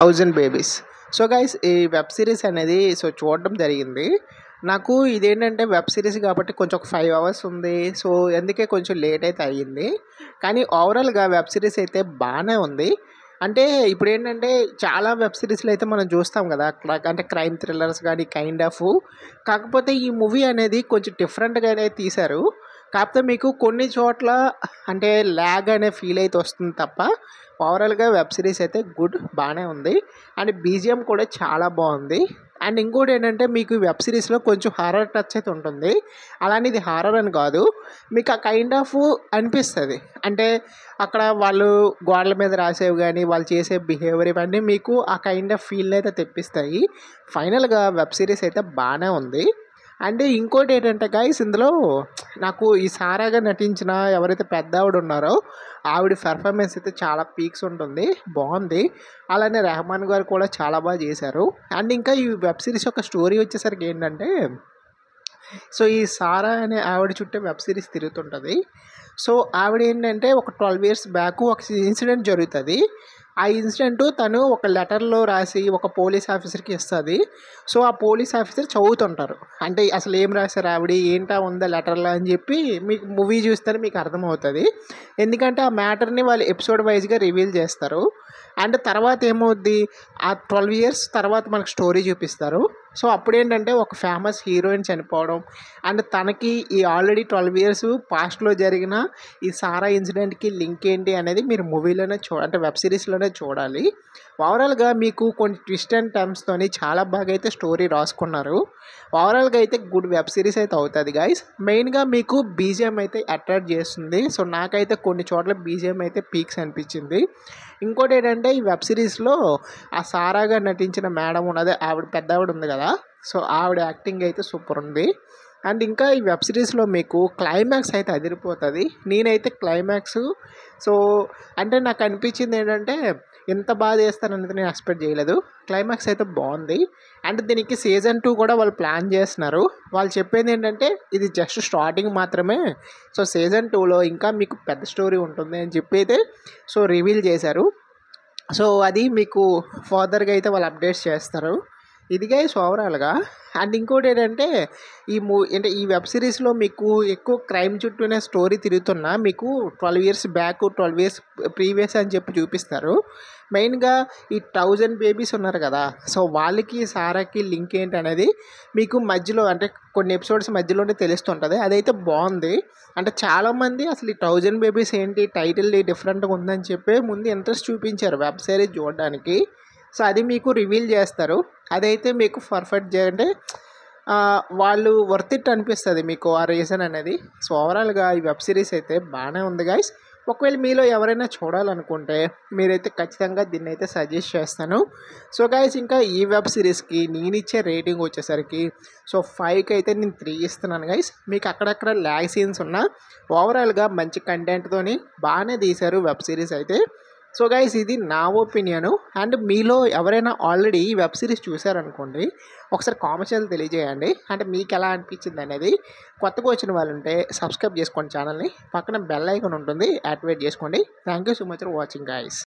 thousand babies so guys ఈ web series అనేది so చూడడం జరిగింది నాకు ఇదేంటంటే వెబ్ సిరీస్ కాబట్టి కొంచెం ఒక ఫైవ్ అవర్స్ ఉంది సో అందుకే కొంచెం లేట్ అయితే అయ్యింది కానీ ఓవరాల్గా వెబ్ సిరీస్ అయితే బాగానే ఉంది అంటే ఇప్పుడు ఏంటంటే చాలా వెబ్ సిరీస్లు అయితే మనం చూస్తాం కదా క్ర- అంటే క్రైమ్ థ్రిల్లర్స్ కానీ కైండ్ ఆఫ్ కాకపోతే ఈ మూవీ అనేది కొంచెం డిఫరెంట్గానే తీశారు కాకపోతే మీకు కొన్ని చోట్ల అంటే ల్యాగ్ అనే ఫీల్ అయితే వస్తుంది తప్ప ఓవరాల్గా వెబ్ సిరీస్ అయితే గుడ్ బాగానే ఉంది అండ్ బీజిఎం కూడా చాలా బాగుంది అండ్ ఇంకోటి ఏంటంటే మీకు ఈ వెబ్ సిరీస్లో కొంచెం హారర్ టచ్ అయితే ఉంటుంది అలానే ఇది హారర్ అని కాదు మీకు ఆ కైండ్ ఆఫ్ అనిపిస్తుంది అంటే అక్కడ వాళ్ళు గోడల మీద రాసేవి కానీ వాళ్ళు చేసే బిహేవియర్ ఇవన్నీ మీకు ఆ కైండ్ ఆఫ్ ఫీల్ అయితే తెప్పిస్తాయి ఫైనల్గా వెబ్ సిరీస్ అయితే బాగానే ఉంది అండ్ ఇంకోటి ఏంటంటే గైస్ ఇందులో నాకు ఈ సారాగా నటించిన ఎవరైతే పెద్ద ఆవిడ ఉన్నారో ఆవిడ పెర్ఫార్మెన్స్ అయితే చాలా పీక్స్ ఉంటుంది బాగుంది అలానే రెహమాన్ గారు కూడా చాలా బాగా చేశారు అండ్ ఇంకా ఈ వెబ్ సిరీస్ యొక్క స్టోరీ వచ్చేసరికి ఏంటంటే సో ఈ సారా అనే ఆవిడ చుట్టూ వెబ్ సిరీస్ తిరుగుతుంటుంది సో ఆవిడ ఏంటంటే ఒక ట్వెల్వ్ ఇయర్స్ బ్యాక్ ఒక ఇన్సిడెంట్ జరుగుతుంది ఆ ఇన్సిడెంట్ తను ఒక లెటర్లో రాసి ఒక పోలీస్ ఆఫీసర్కి ఇస్తుంది సో ఆ పోలీస్ ఆఫీసర్ చదువుతుంటారు అంటే అసలు ఏం రాశారు ఆవిడ ఏంటా ఉందా లెటర్లో అని చెప్పి మీకు మూవీ చూస్తేనే మీకు అర్థమవుతుంది ఎందుకంటే ఆ మ్యాటర్ని వాళ్ళు ఎపిసోడ్ వైజ్గా రివీల్ చేస్తారు అండ్ తర్వాత ఏమవుద్ది ఆ ట్వెల్వ్ ఇయర్స్ తర్వాత మనకు స్టోరీ చూపిస్తారు సో అప్పుడు ఏంటంటే ఒక ఫేమస్ హీరోయిన్ చనిపోవడం అండ్ తనకి ఈ ఆల్రెడీ ట్వెల్వ్ ఇయర్స్ పాస్ట్లో జరిగిన ఈ సారా ఇన్సిడెంట్కి లింక్ ఏంటి అనేది మీరు మూవీలోనే చూ అంటే వెబ్ సిరీస్లోనే చూడాలి ఓవరాల్గా మీకు కొన్ని ట్విస్ట్ అండ్ టర్మ్స్తోని చాలా బాగా అయితే స్టోరీ రాసుకున్నారు ఓవరాల్గా అయితే గుడ్ వెబ్ సిరీస్ అయితే అవుతుంది గైస్ మెయిన్గా మీకు బీజిఎం అయితే అట్రాక్ట్ చేస్తుంది సో నాకైతే కొన్ని చోట్ల బీజిఎం అయితే పీక్స్ అనిపించింది ఇంకోటి ఏంటంటే ఈ వెబ్ సిరీస్లో ఆ సారాగా నటించిన మేడం ఉన్నది ఆవిడ పెద్ద ఆవిడ ఉంది కదా సో ఆవిడ యాక్టింగ్ అయితే సూపర్ ఉంది అండ్ ఇంకా ఈ వెబ్ సిరీస్లో మీకు క్లైమాక్స్ అయితే అదిరిపోతుంది నేనైతే క్లైమాక్స్ సో అంటే నాకు అనిపించింది ఏంటంటే ఎంత బాగా చేస్తారనేది నేను ఎక్స్పెక్ట్ చేయలేదు క్లైమాక్స్ అయితే బాగుంది అండ్ దీనికి సీజన్ టూ కూడా వాళ్ళు ప్లాన్ చేస్తున్నారు వాళ్ళు చెప్పేది ఏంటంటే ఇది జస్ట్ స్టార్టింగ్ మాత్రమే సో సీజన్ టూలో ఇంకా మీకు పెద్ద స్టోరీ ఉంటుంది అని చెప్పి అయితే సో రివీల్ చేశారు సో అది మీకు ఫర్దర్గా అయితే వాళ్ళు అప్డేట్స్ చేస్తారు ఇదిగా ఓవరాల్గా అండ్ ఇంకోటి ఏంటంటే ఈ మూ అంటే ఈ వెబ్ సిరీస్లో మీకు ఎక్కువ క్రైమ్ చుట్టూనే స్టోరీ తిరుగుతున్నా మీకు twelve years back twelve years previous అని చెప్పి చూపిస్తారు మెయిన్గా ఈ థౌజండ్ బేబీస్ ఉన్నారు కదా సో వాళ్ళకి సారాకి లింక్ ఏంటి అనేది మీకు మధ్యలో అంటే కొన్ని ఎపిసోడ్స్ మధ్యలోనే తెలుస్తుంటుంది అదైతే బాగుంది అంటే చాలామంది అసలు ఈ థౌజండ్ బేబీస్ ఏంటి టైటిల్ డిఫరెంట్గా ఉందని చెప్పి ముందు ఇంట్రెస్ట్ చూపించారు వెబ్ సిరీస్ చూడడానికి సో అది మీకు రివీల్ చేస్తారు అదైతే మీకు పర్ఫెక్ట్ చేయంటే వాళ్ళు వర్త్ ఇట్ అనిపిస్తుంది మీకు ఆ రీజన్ అనేది సో ఓవరాల్గా ఈ వెబ్ సిరీస్ అయితే బాగానే ఉంది గాయస్ ఒకవేళ మీలో ఎవరైనా చూడాలనుకుంటే మీరైతే ఖచ్చితంగా దీన్ని అయితే సజెస్ట్ చేస్తాను సో గాయస్ ఇంకా ఈ వెబ్ సిరీస్కి నేను ఇచ్చే రేటింగ్ వచ్చేసరికి సో ఫైవ్కి అయితే నేను త్రీ ఇస్తున్నాను గైస్ మీకు అక్కడక్కడ ల్యాగ్ సీన్స్ ఉన్నా ఓవరాల్గా మంచి కంటెంట్తోని బాగానే తీశారు వెబ్ సిరీస్ అయితే సో గైస్ ఇది నా ఒపీనియన్ అండ్ మీలో ఎవరైనా ఆల్రెడీ ఈ వెబ్ సిరీస్ చూసారనుకోండి ఒకసారి కామెంట్స్ తెలియజేయండి అంటే మీకు ఎలా అనిపించింది అనేది కొత్తగా వచ్చిన వాళ్ళు ఉంటే సబ్స్క్రైబ్ చేసుకోండి ఛానల్ని పక్కన బెల్ ఐకాన్ ఉంటుంది యాక్టివేట్ చేసుకోండి thank you so much for watching guys